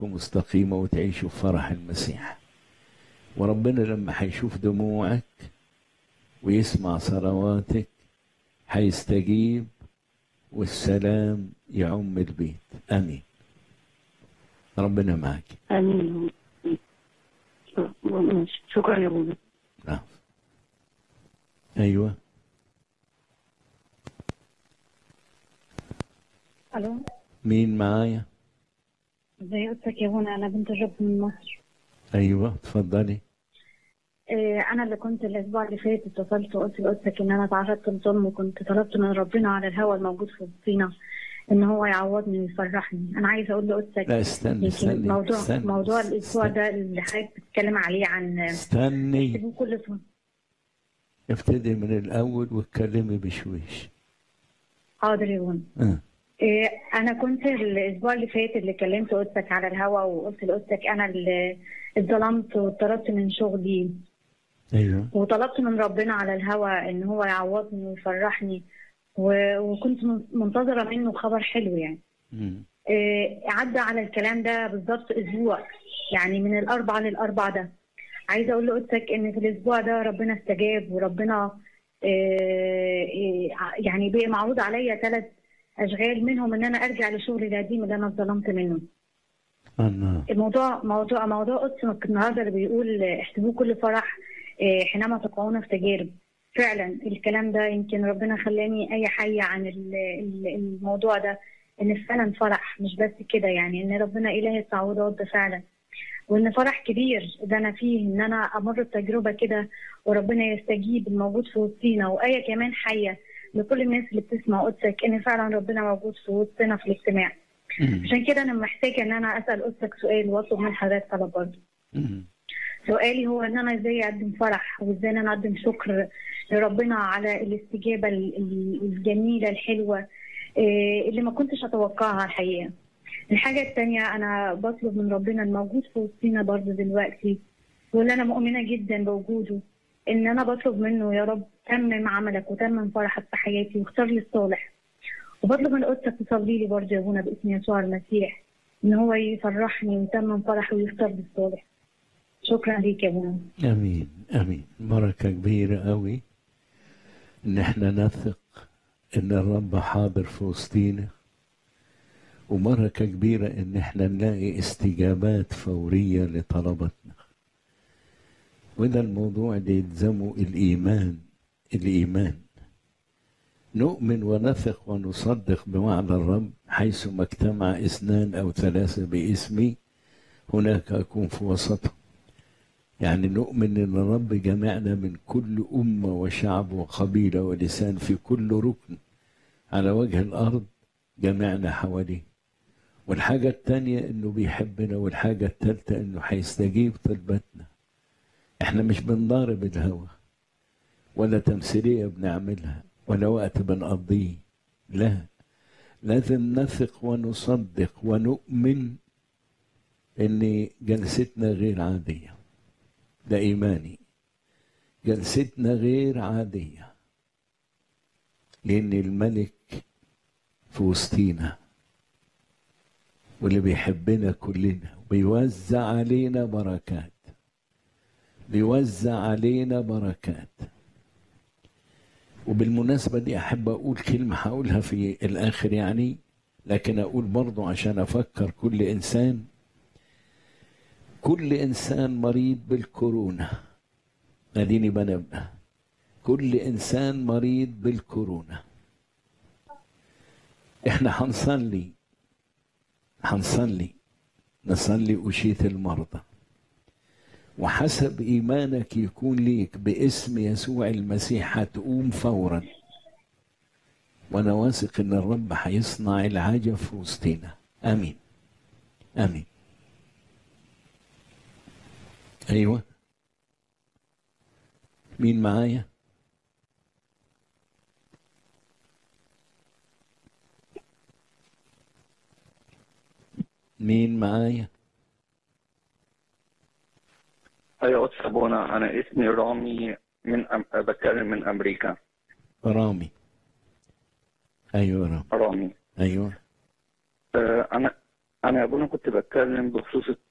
مستقيمة وتعيشوا في فرح المسيح وربنا لما هيشوف دموعك ويسمع صلواتك هيستجيب والسلام يعم البيت امين ربنا معك امين ماشي. شكرا يا ابونا نعم ايوه الو مين معايا ازي قلتك يا هنا انا بنت الرب من مصر ايوه اتفضلي إيه انا اللي كنت الاسبوع اللي فات اتصلت وقلت لقلتك ان انا تعرضت لظلم وكنت طلبت من ربنا على الهوى الموجود في وسطينا ان هو يعوضني ويفرحني انا عايزه اقول لقلتك لا استني يمكن استني موضوع استني موضوع الاسبوع استني. ده اللي حضرتك بتتكلم عليه عن استني كل سنه ابتدي من الاول واتكلمي بشويش حاضر يا هنا اه إيه انا كنت الاسبوع اللي فات اللي كلمت قلتك على الهوا وقلت لقلتك انا اللي اتظلمت واتطردت من شغلي ايوه وطلبت من ربنا على الهوى ان هو يعوضني ويفرحني و- وكنت من- منتظره منه خبر حلو يعني مم. إيه، عدى على الكلام ده بالظبط اسبوع يعني من الاربع للاربع ده عايزه اقول لقدسك ان في الاسبوع ده ربنا استجاب وربنا إيه، إيه، ع- يعني بقى معروض عليا ثلاث اشغال منهم ان انا ارجع لشغلي القديم اللي انا اتظلمت منه الله الموضوع موضوع موضوع قدس النهارده اللي بيقول احسبوه كل فرح آه، حينما تقعون في تجارب فعلا الكلام ده يمكن ربنا خلاني اي حي عن ال- ال- الموضوع ده ان فعلا فرح مش بس كده يعني ان ربنا اله التعويضات ده فعلا وان فرح كبير ده انا فيه ان انا امر بتجربه كده وربنا يستجيب الموجود في وسطينا وايه كمان حيه لكل الناس اللي بتسمع قدسك ان فعلا ربنا موجود في وسطنا في الاجتماع مم. عشان كده انا محتاجه ان انا اسال قدسك سؤال واطلب من حضرتك طلب برضه مم. سؤالي هو ان انا ازاي اقدم فرح وازاي ان انا اقدم شكر لربنا على الاستجابه ال- ال- الجميله الحلوه إيه، اللي ما كنتش اتوقعها الحقيقه. الحاجه الثانيه انا بطلب من ربنا الموجود في وسطينا برضه دلوقتي واللي انا مؤمنه جدا بوجوده ان انا بطلب منه يا رب تمم عملك وتمم فرحك في حياتي واختار لي الصالح. وبطلب من قدسك تصلي لي برضه يا ابونا باسم يسوع المسيح ان هو يفرحني ويتمم فرحي ويختار لي الصالح. شكرا ليك يا ابونا. امين امين بركه كبيره قوي ان احنا نثق ان الرب حاضر في وسطينا وبركه كبيره ان احنا نلاقي استجابات فوريه لطلباتنا وده الموضوع اللي يلزمه الايمان الايمان نؤمن ونثق ونصدق بوعد الرب حيثما اجتمع اثنان او ثلاثه باسمي هناك اكون في وسطهم يعني نؤمن ان الرب جمعنا من كل امه وشعب وقبيله ولسان في كل ركن على وجه الارض جمعنا حواليه والحاجه الثانيه انه بيحبنا والحاجه الثالثه انه هيستجيب طلبتنا احنا مش بنضارب الهوى ولا تمثيليه بنعملها ولا وقت بنقضيه لا لازم نثق ونصدق ونؤمن ان جلستنا غير عاديه ده إيماني جلستنا غير عادية لأن الملك في وسطينا واللي بيحبنا كلنا بيوزع علينا بركات بيوزع علينا بركات وبالمناسبة دي أحب أقول كلمة هقولها في الآخر يعني لكن أقول برضو عشان أفكر كل إنسان كل انسان مريض بالكورونا اديني بنبه كل انسان مريض بالكورونا احنا هنصلي هنصلي نصلي أشية المرضى وحسب إيمانك يكون ليك باسم يسوع المسيح هتقوم فورا وأنا واثق إن الرب هيصنع العجب في وسطنا آمين آمين ايوه مين معايا مين معايا ايوه قدس ابونا انا اسمي رامي من أم... بتكلم من امريكا رامي ايوه رامي رامي ايوه آه، انا انا يا ابونا كنت بتكلم بخصوص